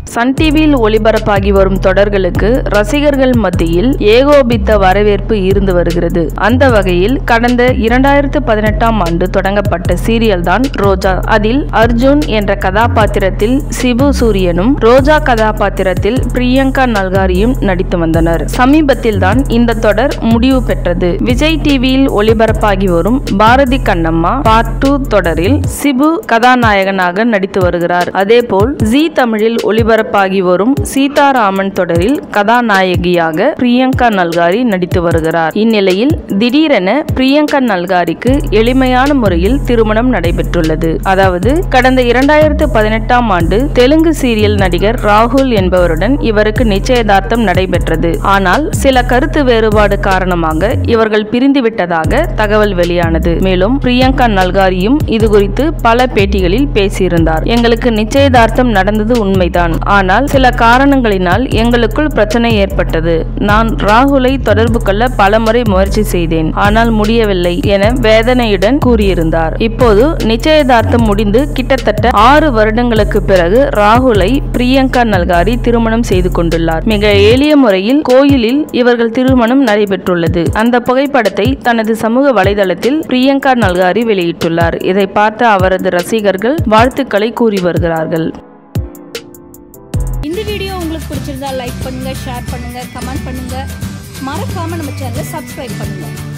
Sun டிவியில் ஒளிபரப்பாகி வரும் தொடர்களுக்கு ரசிகர்கள் மத்தியில் ஏகோபித்த வரவேற்பு இருந்து வருகிறது அந்த வகையில் கடந்த இரண்டாயிரத்து பதினெட்டாம் ஆண்டு தொடங்கப்பட்ட சீரியல் தான் ரோஜா அதில் அர்ஜுன் என்ற கதாபாத்திரத்தில் சிபு சூரியனும் ரோஜா கதாபாத்திரத்தில் பிரியங்கா நல்காரியும் நடித்து வந்தனர் சமீபத்தில் தான் இந்த தொடர் முடிவு பெற்றது விஜய் டிவியில் ஒளிபரப்பாகி வரும் பாரதி கண்ணம்மா பார்ட் டூ தொடரில் சிபு கதாநாயகனாக நடித்து வருகிறார் அதேபோல் ஜி தமிழில் ஒளிபரப்பாகி வரும் சீதாராமன் தொடரில் கதாநாயகியாக பிரியங்கா நல்காரி நடித்து வருகிறார் இந்நிலையில் திடீரென பிரியங்கா நல்காரிக்கு எளிமையான முறையில் திருமணம் நடைபெற்றுள்ளது அதாவது கடந்த இரண்டாயிரத்து பதினெட்டாம் ஆண்டு தெலுங்கு சீரியல் நடிகர் ராகுல் என்பவருடன் இவருக்கு நிச்சயதார்த்தம் நடைபெற்றது ஆனால் சில கருத்து வேறுபாடு காரணமாக இவர்கள் பிரிந்து விட்டதாக தகவல் வெளியானது மேலும் பிரியங்கா நல்காரியும் இது குறித்து பல பேட்டிகளில் பேசியிருந்தார் எங்களுக்கு நிச்சயதார்த்தம் நடந்தது உண்மைதான் ஆனால் சில காரணங்களினால் எங்களுக்குள் பிரச்சனை ஏற்பட்டது நான் ராகுலை தொடர்பு கொள்ள பலமுறை முயற்சி செய்தேன் ஆனால் முடியவில்லை என வேதனையுடன் கூறியிருந்தார் இப்போது நிச்சயதார்த்தம் முடிந்து கிட்டத்தட்ட ஆறு வருடங்களுக்கு பிறகு ராகுலை பிரியங்கா நல்காரி திருமணம் செய்து கொண்டுள்ளார் மிக எளிய முறையில் கோயிலில் இவர்கள் திருமணம் நடைபெற்றுள்ளது அந்த புகைப்படத்தை தனது சமூக வலைதளத்தில் பிரியங்கா நல்காரி வெளியிட்டுள்ளார் இதை பார்த்த அவரது ரசிகர்கள் வாழ்த்துக்களை கூறி வருகிறார்கள் இந்த வீடியோ உங்களுக்கு பிடிச்சிருந்தா லைக் பண்ணுங்க ஷேர் பண்ணுங்க கமெண்ட் பண்ணுங்க மறக்காம நம்ம சேனலை சப்ஸ்கிரைப் பண்ணுங்க